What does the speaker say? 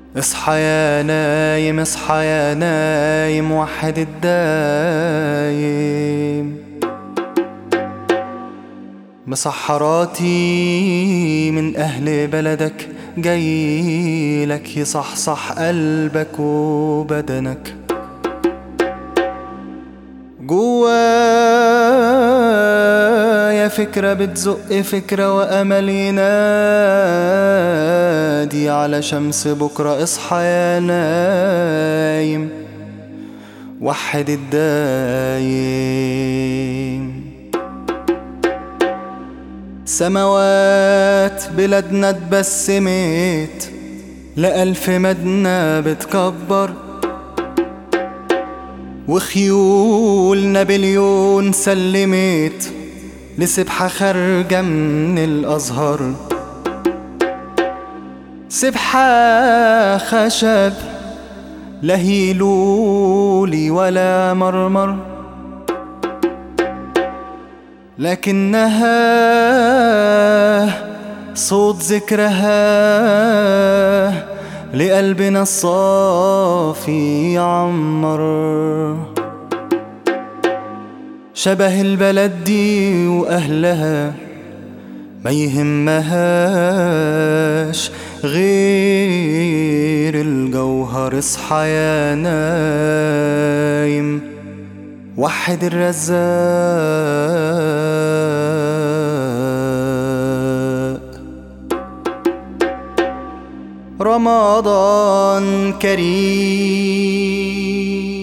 اصحى يا نايم اصحى يا نايم وحد الدايم مسحراتي من أهل بلدك جايلك يصحصح قلبك وبدنك جوايا فكرة بتزق فكرة وأمل ينادي على شمس بكرة اصحى يا نايم وحد الدايم سماوات بلادنا اتبسمت لألف مدنة بتكبر وخيول نابليون سلمت لسبحة خارجة من الأزهر سبحة خشب لا هيلولي ولا مرمر لكنها صوت ذكرها لقلبنا الصافي يعمر شبه البلد دي وأهلها ما يهمهاش غير الجوهر اصحى يا نايم وحد الرزاق رمضان كريم